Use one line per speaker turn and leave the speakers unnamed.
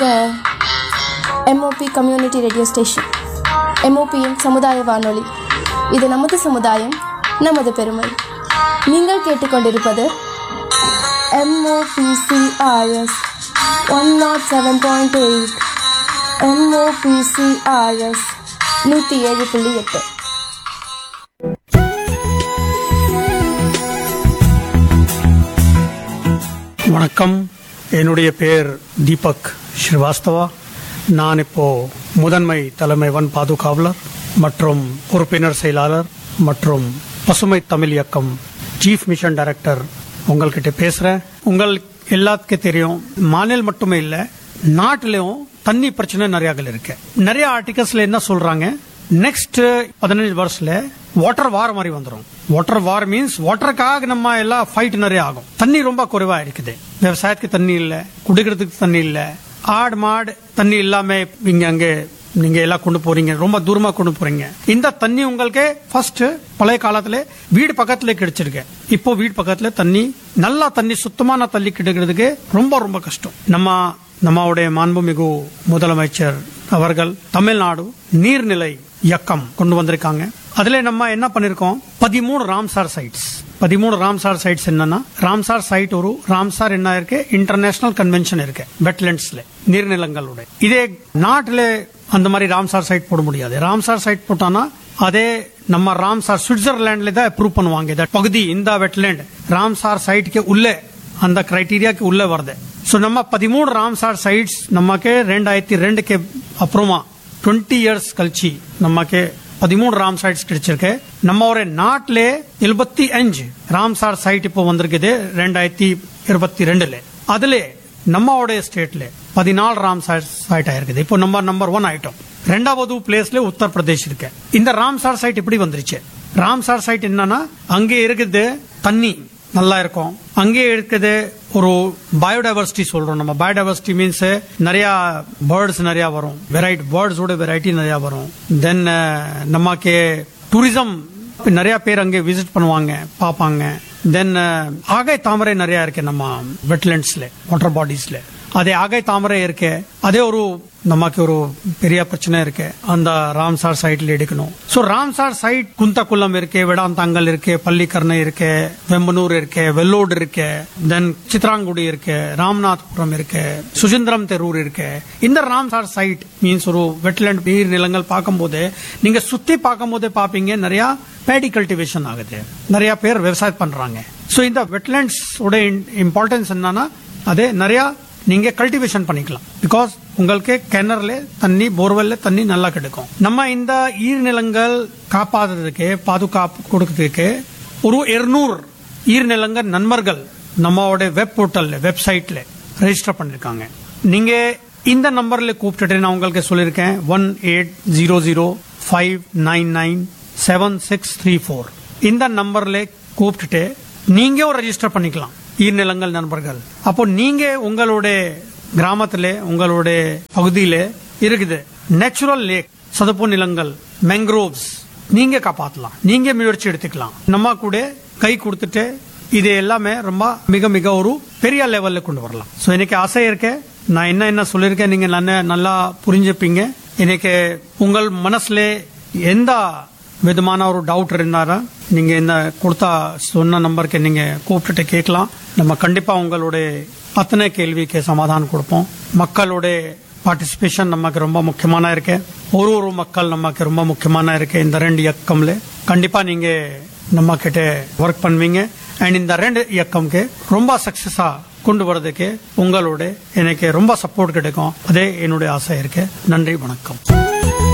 MOP community radio station எம்ஓபியின் சமுதாய வானொலி இது நமது சமுதாயம் நமது பெருமை நீங்கள் கேட்டுக்கொண்டிருப்பது MOPCRS one nought seven point eight MOPCRS நூற்றி ஏழு புள்ளி எட்டு
வணக்கம் என்னுடைய பெயர் தீபக் ஸ்ரீவாஸ்தவா நான் இப்போ முதன்மை தலைமை வன் பாதுகாவலர் மற்றும் உறுப்பினர் செயலாளர் மற்றும் பசுமை தமிழ் இயக்கம் சீஃப் மிஷன் டைரக்டர் உங்கள்கிட்ட பேசுறேன் உங்கள் எல்லாத்துக்கும் தெரியும் மாநிலம் மட்டுமே இல்ல நாட்டிலையும் தண்ணி பிரச்சனை நிறைய இருக்கு நிறைய ஆர்டிகல்ஸ்ல என்ன சொல்றாங்க நெக்ஸ்ட் பதினஞ்சு வருஷத்துல வாட்டர் வார் மாதிரி வந்துடும் வாட்டர் வார் மீன்ஸ் வாட்டருக்காக நம்ம எல்லாம் ஃபைட் நிறைய ஆகும் தண்ணி ரொம்ப குறைவா இருக்குது விவசாயத்துக்கு தண்ணி இல்ல குடிக்கிறதுக்கு தண்ணி இல்ல ஆடு மாடு தண்ணி இல்லாம இங்க அங்க நீங்க எல்லாம் கொண்டு போறீங்க ரொம்ப தூரமா கொண்டு போறீங்க இந்த தண்ணி உங்களுக்கு ஃபர்ஸ்ட் பழைய காலத்துல வீடு பக்கத்துல கிடைச்சிருக்கு இப்போ வீடு பக்கத்துல தண்ணி நல்லா தண்ணி சுத்தமான தண்ணி கிடைக்கிறதுக்கு ரொம்ப ரொம்ப கஷ்டம் நம்ம நம்மளுடைய மாண்புமிகு முதலமைச்சர் அவர்கள் தமிழ்நாடு நீர்நிலை இயக்கம் கொண்டு வந்திருக்காங்க அதுல நம்ம என்ன பண்ணிருக்கோம் பதிமூணு ராம்சார் சைட்ஸ் பதிமூணு ராம்சார் சைட்ஸ் என்னன்னா ராம்சார் சைட் ஒரு ராம்சார் என்ன இருக்கு இன்டர்நேஷனல் கன்வென்ஷன் இருக்கு வெட்லண்ட்ஸ்ல நீர்நிலங்களுடைய இதே நாட்டில அந்த மாதிரி ராம்சார் சைட் போட முடியாது ராம்சார் சைட் போட்டானா அதே நம்ம ராம்சார் சுவிட்சர்லாண்ட்ல தான் அப்ரூவ் பண்ணுவாங்க இந்த பகுதி இந்த வெட்லேண்ட் ராம்சார் சைட்க்கு உள்ளே அந்த கிரைட்டீரியாக்கு உள்ள வருது ஸோ நம்ம பதிமூணு ராம்சார் சைட்ஸ் நமக்கு ரெண்டாயிரத்தி ரெண்டுக்கு அப்புறமா டுவெண்ட்டி இயர்ஸ் கழிச்சு நமக்கு பதிமூணு ராம் சைட்ஸ் கிடைச்சிருக்கு நம்ம ஒரு நாட்டிலே எழுபத்தி அஞ்சு ராம்சார் சைட் இப்போ வந்திருக்குது ரெண்டாயிரத்தி இருபத்தி ரெண்டுல அதுல நம்மளுடைய ஸ்டேட்ல பதினாலு ராம்சார் சைட் ஆயிருக்குது இப்போ நம்ம நம்பர் ஒன் ஆயிட்டோம் ரெண்டாவது பிளேஸ்ல உத்தரப்பிரதேஷ் இருக்கு இந்த ராம்சார் சைட் இப்படி வந்துருச்சு ராம்சார் சைட் என்னன்னா அங்கே இருக்குது தண்ணி நல்லா இருக்கும் அங்கே இருக்குது ஒரு பயோடைவர்சிட்டி சொல்றோம் நம்ம பயோடைவர்சிட்டி மீன்ஸ் நிறைய பேர்ட்ஸ் நிறைய வரும் வெரைட்டி பேர்ட்ஸோட வெரைட்டி நிறைய வரும் தென் நமக்கு டூரிசம் நிறைய பேர் அங்கே விசிட் பண்ணுவாங்க பார்ப்பாங்க தென் ஆகாய் தாமரை நிறைய இருக்கு நம்ம வெட்லண்ட்ஸ்ல வாட்டர் பாடிஸ்ல அதே ஆகாய் தாமரை இருக்கு அதே ஒரு நமக்கு ஒரு பெரிய பிரச்சனை இருக்கு அந்த ராம்சார் சைட்ல எடுக்கணும் சோ ராம்சார் சைட் குந்தகுளம் இருக்கு வேடாந்தாங்கல் இருக்கு பள்ளிக்கரணை இருக்கு வெம்பனூர் இருக்கு வெள்ளோடு இருக்கு தென் சித்ராங்குடி இருக்கு ராம்நாத்புரம் இருக்கு சுஜிந்திரம் தெரூர் இருக்கு இந்த ராம்சார் சைட் மீன்ஸ் ஒரு வெட்லேண்ட் நீர் நிலங்கள் பார்க்கும்போது நீங்க சுத்தி பார்க்கும்போது பாப்பீங்க நிறைய பேடி கல்டிவேஷன் ஆகுது நிறைய பேர் விவசாயம் பண்றாங்க சோ இந்த வெட்லேண்ட்ஸ் உட இம்பார்ட்டன்ஸ் என்னன்னா அதே நிறைய நீங்க கல்டிவேஷன் பண்ணிக்கலாம் பிகாஸ் உங்களுக்கு கிணறுல தண்ணி போர்வெல்ல தண்ணி நல்லா கிடைக்கும் நம்ம இந்த ஈர்நிலங்கள் காப்பாதுறதுக்கு பாதுகாப்பு கொடுக்கறதுக்கு ஒரு இருநூறு ஈர்நிலங்கள் நண்பர்கள் நம்மளோட வெப் போர்ட்டல்ல வெப்சைட்ல ரெஜிஸ்டர் பண்ணிருக்காங்க நீங்க இந்த நம்பர்ல கூப்பிட்டுட்டு நான் உங்களுக்கு சொல்லியிருக்கேன் one eight zero zero five nine nine seven six three four இந்த நம்பர்ல கூப்பிட்டுட்டு நீங்க ரெஜிஸ்டர் பண்ணிக்கலாம் ஈர்நிலங்கள் நண்பர்கள் அப்போ நீங்க உங்களுடைய கிராமத்துல உங்களுடைய பகுதியில இருக்குது நேச்சுரல் லேக் சதுப்பு நிலங்கள் மேங்க்ரோவ்ஸ் நீங்க காப்பாத்தலாம் நீங்க முயற்சி எடுத்துக்கலாம் நம்ம கூட கை கொடுத்துட்டு இது எல்லாமே ரொம்ப மிக மிக ஒரு பெரிய லெவல்ல கொண்டு வரலாம் சோ எனக்கு ஆசை இருக்கு நான் என்ன என்ன சொல்லியிருக்கேன் நீங்க நல்லா- நல்லா புரிஞ்சுப்பீங்க எனக்கு உங்கள் மனசுல எந்த விதமான ஒரு டவுட் இருந்தாரா நீங்க இந்த கொடுத்த சொன்ன நம்பருக்கு நீங்க கூப்பிட்டுட்டு கேட்கலாம் நம்ம கண்டிப்பா உங்களுடைய அத்தனை கேள்விக்கு சமாதானம் கொடுப்போம் மக்களுடைய பார்ட்டிசிபேஷன் நமக்கு ரொம்ப முக்கியமான இருக்கு ஒரு ஒரு மக்கள் நமக்கு ரொம்ப முக்கியமான இருக்கு இந்த ரெண்டு இயக்கம்ல கண்டிப்பா நீங்க நம்ம கிட்ட ஒர்க் பண்ணுவீங்க அண்ட் இந்த ரெண்டு இயக்கம்க்கு ரொம்ப சக்சஸா கொண்டு வரதுக்கு உங்களோட எனக்கு ரொம்ப சப்போர்ட் கிடைக்கும் அதே என்னுடைய ஆசை இருக்கு நன்றி வணக்கம்